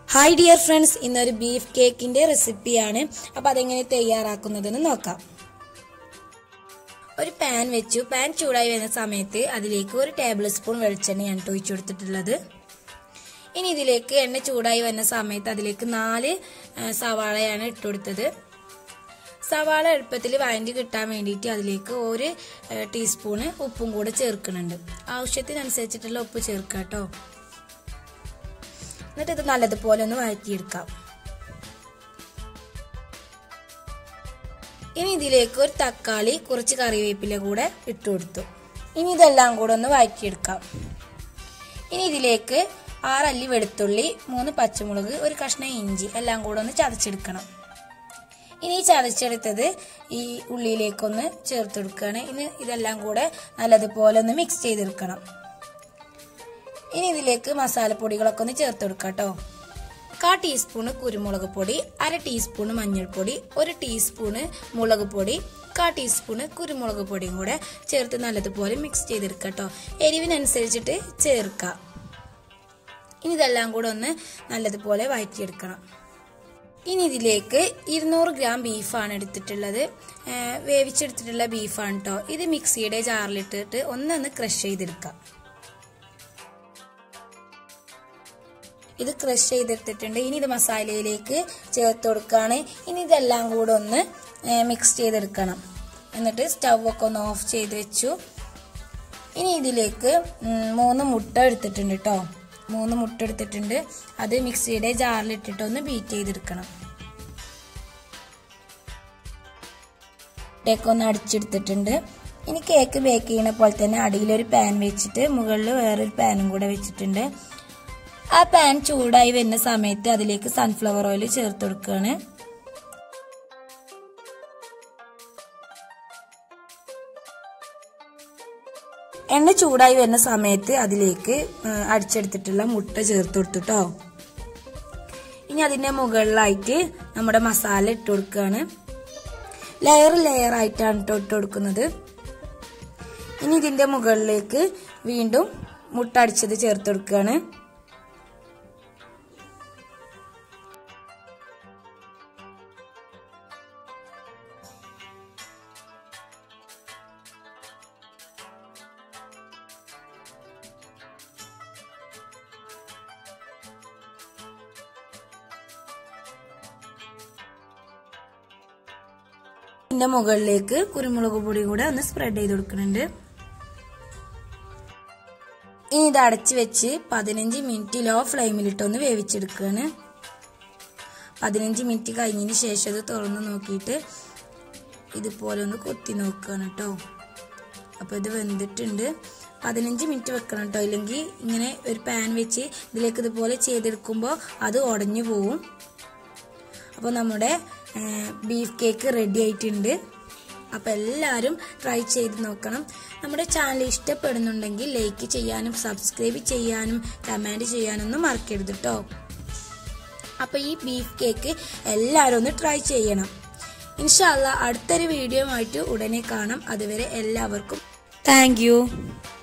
hi dear friends ഇന്നൊരു beef കേക്കിന്റെ റെസിപ്പിയാണ് അപ്പോൾ അതെങ്ങനെ തയ്യാറാക്കുന്നതെന്ന് നോക്കാം ഒരു പാൻ വെച്ചു പാൻ ചൂടായി വരുന്ന സമയത്ത് അതിലേക്ക് ഒരു ടേബിൾ സ്പൂൺ വെളിച്ചെണ്ണയാണ് കേട്ടോ ഒഴിച്ചു കൊടുത്തിട്ടുള്ളത് ഇനി ഇതിലേക്ക് എണ്ണ ചൂടായി വരുന്ന സമയത്ത് അതിലേക്ക് നാല് ആ, സവാളയാണ് ഇട്ട് കൊടുത്തത് സവാള എളുപ്പത്തിൽ വഴണ്ടി കിട്ടാൻ വേണ്ടിയിട്ട് അതിലേക്ക് ഒരു ആ, ടീസ്പൂണ് ഉപ്പും കൂടെ ചേർക്കുന്നുണ്ട് ആവശ്യത്തിനനുസരിച്ചിട്ടുള്ള ഉപ്പ് ചേർക്കുക കേട്ടോ എന്നിട്ട് ഇത് നല്ലതുപോലെ ഒന്ന് വഴറ്റിയെടുക്കാം ഇനി ഇതിലേക്ക് ഒരു തക്കാളി കുറച്ച് കറിവേപ്പില കൂടെ ഇട്ട് കൊടുത്തു ഇനി ഇതെല്ലാം കൂടെ ഒന്ന് വഴറ്റിയെടുക്കാം ഇനി ഇതിലേക്ക് ആറല്ലി വെളുത്തുള്ളി മൂന്ന് പച്ചമുളക് ഒരു കഷ്ണം ഇഞ്ചി എല്ലാം കൂടെ ഒന്ന് ചതച്ചെടുക്കണം ഇനി ഈ ചതച്ചെടുത്തത് ഈ ഉള്ളിയിലേക്കൊന്ന് ചേർത്ത് കൊടുക്കുകയാണ് ഇനി ഇതെല്ലാം കൂടെ നല്ലതുപോലെ ഒന്ന് മിക്സ് ചെയ്തെടുക്കണം ഇനി ഇതിലേക്ക് മസാലപ്പൊടികളൊക്കെ ഒന്ന് ചേർത്ത് കൊടുക്കാം കേട്ടോ കാ ടീസ്പൂണ് കുരുമുളക് പൊടി അര ടീസ്പൂണ് മഞ്ഞൾപ്പൊടി ഒരു ടീസ്പൂണ് മുളക് പൊടി കാ ടീസ്പൂണ് കുരുമുളക് പൊടിയും കൂടെ ചേർത്ത് നല്ലതുപോലെ മിക്സ് ചെയ്തെടുക്കുക കേട്ടോ എരിവിനനുസരിച്ചിട്ട് ചേർക്കാം ഇനി ഇതെല്ലാം കൂടെ ഒന്ന് നല്ലതുപോലെ വഴറ്റിയെടുക്കണം ഇനി ഇതിലേക്ക് ഇരുന്നൂറ് ഗ്രാം ബീഫാണ് എടുത്തിട്ടുള്ളത് ആ, വേവിച്ചെടുത്തിട്ടുള്ള ബീഫാണ് കേട്ടോ ഇത് മിക്സിയുടെ ജാറിലിട്ടിട്ട് ഒന്നൊന്ന് ക്രഷ് ചെയ്തെടുക്കാം ഇത് ക്രഷ് ചെയ്തെടുത്തിട്ടുണ്ട് ഇനി ഇത് മസാലയിലേക്ക് ചേർത്ത് കൊടുക്കുകയാണ് ഇനി ഇതെല്ലാം കൂടെ ഒന്ന് മിക്സ് ചെയ്തെടുക്കണം എന്നിട്ട് സ്റ്റവ് ഒക്കെ ഒന്ന് ഓഫ് ചെയ്ത് വെച്ചു ഇനി ഇതിലേക്ക് ഉം, മൂന്ന് മുട്ട എടുത്തിട്ടുണ്ട് കേട്ടോ മൂന്ന് മുട്ട എടുത്തിട്ടുണ്ട് അത് മിക്സിയുടെ ജാറിലിട്ടിട്ട് ഒന്ന് ബീറ്റ് ചെയ്തെടുക്കണം മുട്ടയൊക്കെ ഒന്ന് അടിച്ചെടുത്തിട്ടുണ്ട് ഇനി കേക്ക് ബേക്ക് ചെയ്യണ പോലെ തന്നെ അടിയിലൊരു പാൻ വെച്ചിട്ട് മുകളിൽ വേറൊരു പാനും കൂടെ വെച്ചിട്ടുണ്ട് ആ പാൻ ചൂടായി വരുന്ന സമയത്ത് അതിലേക്ക് സൺഫ്ലവർ ഓയിൽ ചേർത്ത് കൊടുക്കുകയാണ് എണ്ണ ചൂടായി വരുന്ന സമയത്ത് അതിലേക്ക് ആ, അടിച്ചെടുത്തിട്ടുള്ള മുട്ട ചേർത്ത് കൊടുത്തുട്ടോ ഇനി അതിന്റെ മുകളിലായിട്ട് നമ്മുടെ മസാല ഇട്ട് കൊടുക്കുകയാണ് ലെയർ ലെയർ ആയിട്ടാണ് കേട്ടോ ഇട്ട് കൊടുക്കുന്നത് ഇനി ഇതിന്റെ മുകളിലേക്ക് വീണ്ടും മുട്ട അടിച്ചത് ചേർത്ത് കൊടുക്കുകയാണ് ഇതിന്റെ മുകളിലേക്ക് കുരുമുളക് പൊടി കൂടെ ഒന്ന് സ്പ്രെഡ് ചെയ്ത് കൊടുക്കുന്നുണ്ട് ഇനി ഇത് അടച്ചു വെച്ച് പതിനഞ്ച് മിനിറ്റ് ലോ ഫ്ലെയിമിലിട്ട് ഒന്ന് വേവിച്ചെടുക്കുകയാണ് പതിനഞ്ച് മിനിറ്റ് കഴിഞ്ഞതിന് ശേഷം ഇത് തുറന്ന് നോക്കിയിട്ട് ഇതുപോലെ ഒന്ന് കൊത്തി നോക്കുകയാണ് കേട്ടോ അപ്പോൾ ഇത് വെന്തിട്ടുണ്ട് പതിനഞ്ച് മിനിറ്റ് വെക്കണം കേട്ടോ ഇല്ലെങ്കിൽ ഇങ്ങനെ ഒരു പാൻ വെച്ച് ഇതിലേക്ക് ഇതുപോലെ ചെയ്തെടുക്കുമ്പോൾ അത് ഉടഞ്ഞു പോവും അപ്പോൾ നമ്മുടെ ബീഫ് കേക്ക് റെഡി ആയിട്ടുണ്ട് അപ്പോൾ എല്ലാവരും ട്രൈ ചെയ്ത് നോക്കണം നമ്മുടെ ചാനൽ ഇഷ്ടപ്പെടുന്നുണ്ടെങ്കിൽ ലൈക്ക് ചെയ്യാനും സബ്സ്ക്രൈബ് ചെയ്യാനും കമൻറ്റ് ചെയ്യാനൊന്നും മറക്കരുത് കേട്ടോ അപ്പോൾ ഈ ബീഫ് കേക്ക് എല്ലാവരും ഒന്ന് ട്രൈ ചെയ്യണം ഇൻഷാല്ല അടുത്തൊരു വീഡിയോ ആയിട്ട് ഉടനെ കാണാം അതുവരെ എല്ലാവർക്കും താങ്ക്